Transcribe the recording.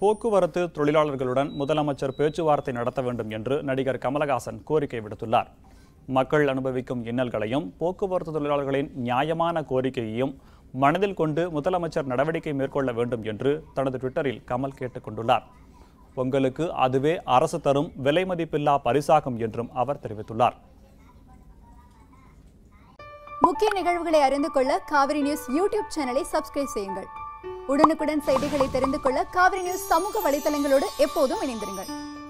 போக்குவரத்து தொழிலாளர்களுடன் முதலமைச்சர் பேச்சுவார்த்தை நடத்த வேண்டும் என்று நடிகர் கமலஹாசன் கோரிக்கை விடுத்துள்ளார் மக்கள் அனுபவிக்கும் இன்னல்களையும் போக்குவரத்து தொழிலாளர்களின் நியாயமான கோரிக்கையையும் மனதில் கொண்டு முதலமைச்சர் நடவடிக்கை மேற்கொள்ள வேண்டும் என்று தனது ட்விட்டரில் கமல் கேட்டுக்கொண்டுள்ளார் பொங்கலுக்கு அதுவே அரசு தரும் விலை மதிப்பில்லா பரிசாகும் என்றும் அவர் தெரிவித்துள்ளார் முக்கிய நிகழ்வுகளை அறிந்து கொள்ள காவிரி நியூஸ் யூடியூப் சேனலை சப்ஸ்கிரைப் செய்யுங்கள் உடனுக்குடன் செய்திகளை தெரிந்து கொள்ள காவிரி நியூஸ் சமூக வலைதளங்களோடு எப்போதும் இணைந்திருங்கள்